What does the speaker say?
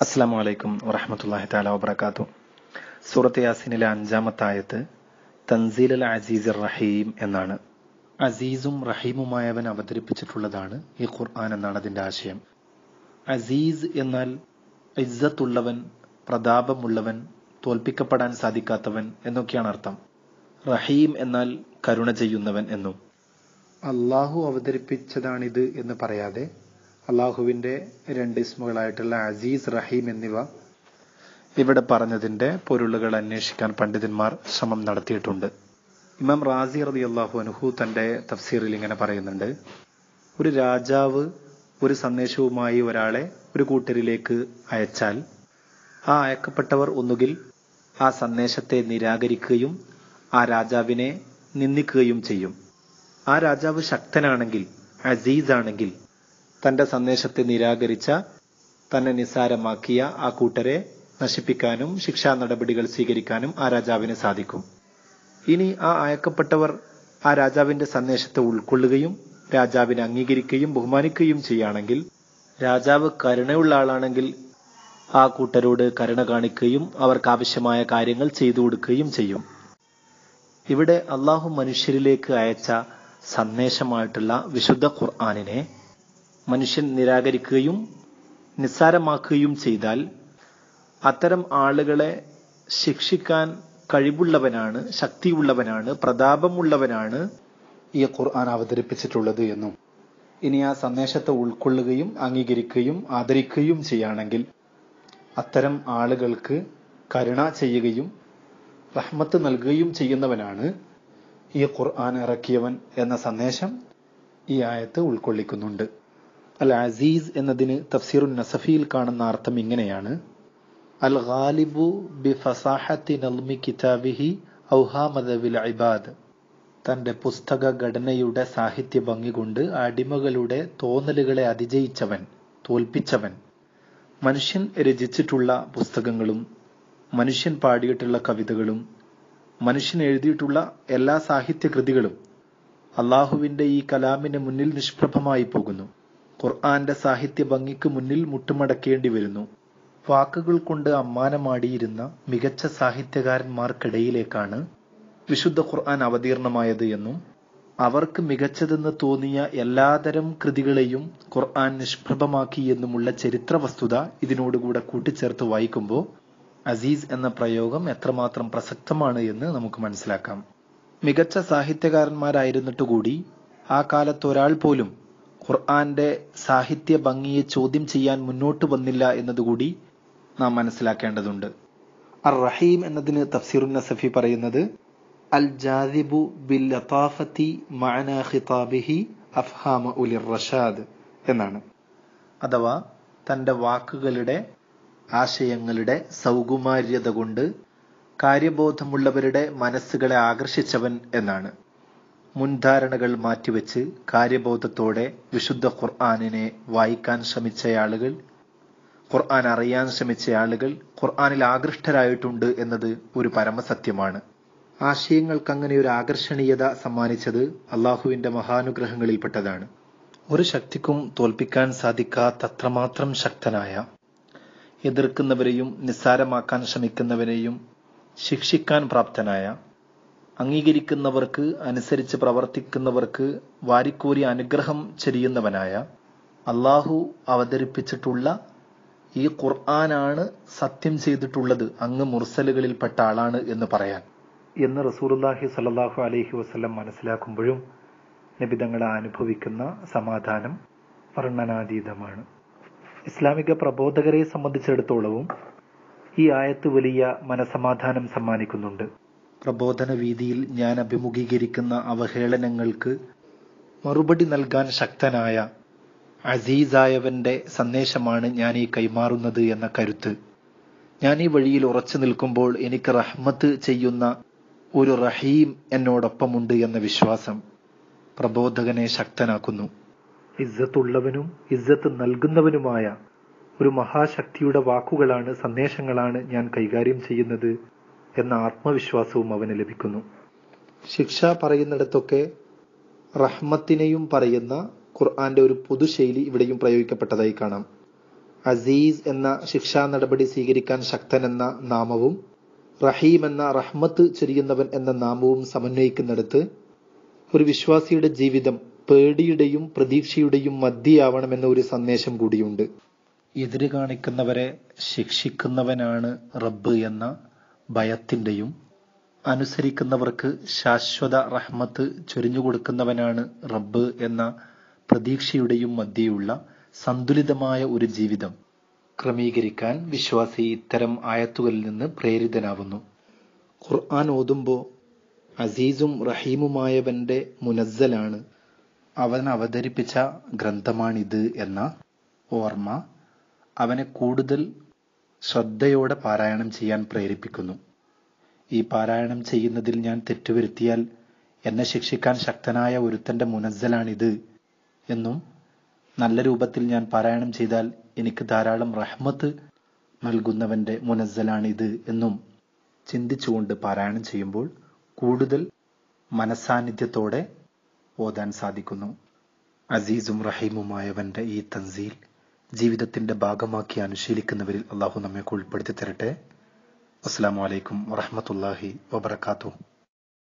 അസ്സാം വലൈക്കും വറഹമത്തല്ലാഹി താല വബർക്കാത്തു സൂറത്ത് യാസിനിലെ അഞ്ചാമത്തെ ആയത്ത് തൻസീൽ അൽ അസീസ് റഹീം എന്നാണ് അസീസും റഹീമുമായവൻ അവതരിപ്പിച്ചിട്ടുള്ളതാണ് ഈ ഖുർആൻ എന്നാണ് അതിന്റെ ആശയം അസീസ് എന്നാൽ ഇസ്സത്തുള്ളവൻ പ്രതാപമുള്ളവൻ തോൽപ്പിക്കപ്പെടാൻ സാധിക്കാത്തവൻ എന്നൊക്കെയാണ് അർത്ഥം റഹീം എന്നാൽ കരുണ ചെയ്യുന്നവൻ എന്നും അള്ളാഹു അവതരിപ്പിച്ചതാണിത് എന്ന് പറയാതെ അള്ളാഹുവിന്റെ രണ്ട് ഇസ്മുകളായിട്ടുള്ള അസീസ് റഹീം എന്നിവ ഇവിടെ പറഞ്ഞതിന്റെ പൊരുളുകൾ അന്വേഷിക്കാൻ പണ്ഡിതന്മാർ ശ്രമം നടത്തിയിട്ടുണ്ട് ഇമാം റാസി റതി അള്ളാഹു അനുഹു തന്റെ തഫ്സീറിൽ ഇങ്ങനെ പറയുന്നുണ്ട് ഒരു രാജാവ് ഒരു സന്ദേശവുമായി ഒരാളെ ഒരു കൂട്ടരിലേക്ക് അയച്ചാൽ ആ അയക്കപ്പെട്ടവർ ഒന്നുകിൽ ആ സന്ദേശത്തെ നിരാകരിക്കുകയും ആ രാജാവിനെ നിന്ദിക്കുകയും ചെയ്യും ആ രാജാവ് ശക്തനാണെങ്കിൽ അസീസ് ആണെങ്കിൽ തന്റെ സന്ദേശത്തെ നിരാകരിച്ച തന്നെ നിസ്സാരമാക്കിയ ആ കൂട്ടരെ നശിപ്പിക്കാനും ശിക്ഷാ നടപടികൾ സ്വീകരിക്കാനും ആ രാജാവിന് സാധിക്കും ഇനി ആ അയക്കപ്പെട്ടവർ ആ രാജാവിന്റെ സന്ദേശത്തെ ഉൾക്കൊള്ളുകയും രാജാവിനെ അംഗീകരിക്കുകയും ബഹുമാനിക്കുകയും ചെയ്യുകയാണെങ്കിൽ രാജാവ് കരുണയുള്ള ആളാണെങ്കിൽ ആ കൂട്ടരോട് കരുണ കാണിക്കുകയും അവർക്ക് ആവശ്യമായ കാര്യങ്ങൾ ചെയ്തു കൊടുക്കുകയും ചെയ്യും ഇവിടെ അള്ളാഹു മനുഷ്യരിലേക്ക് അയച്ച സന്ദേശമായിട്ടുള്ള വിശുദ്ധ ഖുർആാനിനെ മനുഷ്യൻ നിരാകരിക്കുകയും നിസ്സാരമാക്കുകയും ചെയ്താൽ അത്തരം ആളുകളെ ശിക്ഷിക്കാൻ കഴിവുള്ളവനാണ് ശക്തിയുള്ളവനാണ് പ്രതാപമുള്ളവനാണ് ഈ ഖുർആൻ അവതരിപ്പിച്ചിട്ടുള്ളത് എന്നും ഇനി ആ സന്ദേശത്തെ ഉൾക്കൊള്ളുകയും അംഗീകരിക്കുകയും ആദരിക്കുകയും ചെയ്യുകയാണെങ്കിൽ അത്തരം ആളുകൾക്ക് കരുണ ചെയ്യുകയും റഹ്മത്ത് നൽകുകയും ചെയ്യുന്നവനാണ് ഈ ഖുർആൻ ഇറക്കിയവൻ എന്ന സന്ദേശം ഈ ആയത്ത് ഉൾക്കൊള്ളിക്കുന്നുണ്ട് അൽ അസീസ് എന്നതിന് തഫ്സീറുൻ നസഫിയിൽ കാണുന്ന അർത്ഥം ഇങ്ങനെയാണ് അൽ ഗാലിബു ബി ഫസാഹത്തി നൽമി കിതാബിഹി ഔഹാമദവിൽ ഇബാദ് തന്റെ പുസ്തക ഘടനയുടെ സാഹിത്യ ഭംഗി കൊണ്ട് അടിമകളുടെ തോന്നലുകളെ അതിജയിച്ചവൻ തോൽപ്പിച്ചവൻ മനുഷ്യൻ രചിച്ചിട്ടുള്ള പുസ്തകങ്ങളും മനുഷ്യൻ പാടിയിട്ടുള്ള കവിതകളും മനുഷ്യൻ എഴുതിയിട്ടുള്ള എല്ലാ സാഹിത്യ കൃതികളും അള്ളാഹുവിന്റെ ഈ കലാമിന് മുന്നിൽ നിഷ്പ്രഭമായി പോകുന്നു ഖുർആന്റെ സാഹിത്യ ഭംഗിക്ക് മുന്നിൽ മുട്ടുമടക്കേണ്ടി വരുന്നു വാക്കുകൾ കൊണ്ട് അമ്മാനമാടിയിരുന്ന മികച്ച സാഹിത്യകാരന്മാർക്കിടയിലേക്കാണ് വിശുദ്ധ ഖുർആൻ അവതീർണമായത് എന്നും അവർക്ക് മികച്ചതെന്ന് തോന്നിയ എല്ലാതരം കൃതികളെയും ഖുർആൻ നിഷ്പ്രഭമാക്കി എന്നുമുള്ള ചരിത്ര വസ്തുത ഇതിനോടുകൂടെ കൂട്ടിച്ചേർത്ത് വായിക്കുമ്പോൾ അസീസ് എന്ന പ്രയോഗം എത്രമാത്രം പ്രസക്തമാണ് എന്ന് നമുക്ക് മനസ്സിലാക്കാം മികച്ച സാഹിത്യകാരന്മാരായിരുന്നിട്ടുകൂടി ആ കാലത്ത് ഒരാൾ പോലും ഖുർആന്റെ സാഹിത്യ ഭംഗിയെ ചോദ്യം ചെയ്യാൻ മുന്നോട്ട് വന്നില്ല എന്നതുകൂടി നാം മനസ്സിലാക്കേണ്ടതുണ്ട് അർ റഹീം എന്നതിന് തഫ്സീറുൻ നസഫി പറയുന്നത് അൽ ജാദിബു ബിൽ ലതാഫത്തി മഅന ഖിതാബിഹി അഫ്ഹാമ ഉലിർ റഷാദ് എന്നാണ് അഥവാ തന്റെ വാക്കുകളുടെ ആശയങ്ങളുടെ സൗകുമാര്യത കൊണ്ട് കാര്യബോധമുള്ളവരുടെ മനസ്സുകളെ ആകർഷിച്ചവൻ എന്നാണ് മുൻധാരണകൾ മാറ്റിവെച്ച് കാര്യബോധത്തോടെ വിശുദ്ധ ഖുർആാനിനെ വായിക്കാൻ ശ്രമിച്ച ആളുകൾ ഖുർആൻ അറിയാൻ ശ്രമിച്ച ആളുകൾ ഖുർആാനിൽ ആകൃഷ്ടരായിട്ടുണ്ട് എന്നത് ഒരു പരമസത്യമാണ് ആശയങ്ങൾക്ക് അങ്ങനെ ഒരു ആകർഷണീയത സമ്മാനിച്ചത് അള്ളാഹുവിന്റെ മഹാനുഗ്രഹങ്ങളിൽപ്പെട്ടതാണ് ഒരു ശക്തിക്കും തോൽപ്പിക്കാൻ സാധിക്കാത്തത്രമാത്രം ശക്തനായ എതിർക്കുന്നവരെയും നിസ്സാരമാക്കാൻ ശ്രമിക്കുന്നവരെയും ശിക്ഷിക്കാൻ പ്രാപ്തനായ അംഗീകരിക്കുന്നവർക്ക് അനുസരിച്ച് പ്രവർത്തിക്കുന്നവർക്ക് വാരിക്കോരി അനുഗ്രഹം ചെരിയുന്നവനായ അള്ളാഹു അവതരിപ്പിച്ചിട്ടുള്ള ഈ ഖുർആനാണ് സത്യം ചെയ്തിട്ടുള്ളത് അങ്ങ് മുർസലുകളിൽപ്പെട്ട ആളാണ് എന്ന് പറയാൻ എന്ന് റസൂലുല്ലാഹി സല്ലാഹു അലൈഹി വസ്ലം മനസ്സിലാക്കുമ്പോഴും നബിതങ്ങളെ അനുഭവിക്കുന്ന സമാധാനം വർണ്ണനാതീതമാണ് ഇസ്ലാമിക പ്രബോധകരെ സംബന്ധിച്ചിടത്തോളവും ഈ ആയത്ത് വലിയ മനസമാധാനം സമ്മാനിക്കുന്നുണ്ട് പ്രബോധന വീതിയിൽ ഞാൻ അഭിമുഖീകരിക്കുന്ന അവഹേളനങ്ങൾക്ക് മറുപടി നൽകാൻ ശക്തനായ അസീസായവന്റെ സന്ദേശമാണ് ഞാൻ ഈ കൈമാറുന്നത് എന്ന കരുത്ത് ഞാൻ ഈ വഴിയിൽ ഉറച്ചു നിൽക്കുമ്പോൾ എനിക്ക് റഹ്മത്ത് ചെയ്യുന്ന ഒരു റഹീം എന്നോടൊപ്പമുണ്ട് എന്ന വിശ്വാസം പ്രബോധകനെ ശക്തനാക്കുന്നു ഇസ്സത്തുള്ളവനും ഇസ്സത്ത് നൽകുന്നവനുമായ ഒരു മഹാശക്തിയുടെ വാക്കുകളാണ് സന്ദേശങ്ങളാണ് ഞാൻ കൈകാര്യം ചെയ്യുന്നത് എന്ന ആത്മവിശ്വാസവും അവന് ലഭിക്കുന്നു ശിക്ഷ പറയുന്നിടത്തൊക്കെ റഹ്മത്തിനെയും പറയുന്ന ഖുർആന്റെ ഒരു പൊതുശൈലി ഇവിടെയും പ്രയോഗിക്കപ്പെട്ടതായി കാണാം അസീസ് എന്ന ശിക്ഷാ നടപടി സ്വീകരിക്കാൻ ശക്തനെന്ന നാമവും റഹീം എന്ന റഹ്മത്ത് ചൊരിയുന്നവൻ എന്ന നാമവും സമന്വയിക്കുന്നിടത്ത് ഒരു വിശ്വാസിയുടെ ജീവിതം പേടിയുടെയും പ്രതീക്ഷയുടെയും മധ്യയാവണമെന്ന ഒരു സന്ദേശം കൂടിയുണ്ട് എതിര് കാണിക്കുന്നവരെ ശിക്ഷിക്കുന്നവനാണ് റബ്ബ് എന്ന ഭയത്തിന്റെയും അനുസരിക്കുന്നവർക്ക് ശാശ്വത റഹ്മത്ത് ചൊരിഞ്ഞുകൊടുക്കുന്നവനാണ് റബ്ബ് എന്ന പ്രതീക്ഷയുടെയും മധ്യയുള്ള സന്തുലിതമായ ഒരു ജീവിതം ക്രമീകരിക്കാൻ വിശ്വാസി ഇത്തരം ആയത്തുകളിൽ നിന്ന് പ്രേരിതനാവുന്നു ഖുർആൻ ഓതുമ്പോൾ അസീസും റഹീമുമായവന്റെ മുനസ്സലാണ് അവൻ അവതരിപ്പിച്ച ഗ്രന്ഥമാണിത് എന്ന ഓർമ്മ അവനെ കൂടുതൽ ശ്രദ്ധയോടെ പാരായണം ചെയ്യാൻ പ്രേരിപ്പിക്കുന്നു ഈ പാരായണം ചെയ്യുന്നതിൽ ഞാൻ തെറ്റുവരുത്തിയാൽ എന്നെ ശിക്ഷിക്കാൻ ശക്തനായ ഒരുത്തന്റെ മുനസ്സലാണിത് എന്നും നല്ല രൂപത്തിൽ ഞാൻ പാരായണം ചെയ്താൽ എനിക്ക് ധാരാളം റഹ്മത്ത് നൽകുന്നവന്റെ മുനസ്സലാണിത് എന്നും ചിന്തിച്ചുകൊണ്ട് പാരായണം ചെയ്യുമ്പോൾ കൂടുതൽ മനസാന്നിധ്യത്തോടെ ഓതാൻ സാധിക്കുന്നു അസീസും റഹീമുമായവന്റെ ഈ തൻസീൽ ജീവിതത്തിന്റെ ഭാഗമാക്കി അനുശീലിക്കുന്നവരിൽ അള്ളാഹു നമ്മെ ഉൾപ്പെടുത്തി തരട്ടെ അസ്സാം വലൈക്കും വറഹമത്തല്ലാഹി വബർക്കാത്തു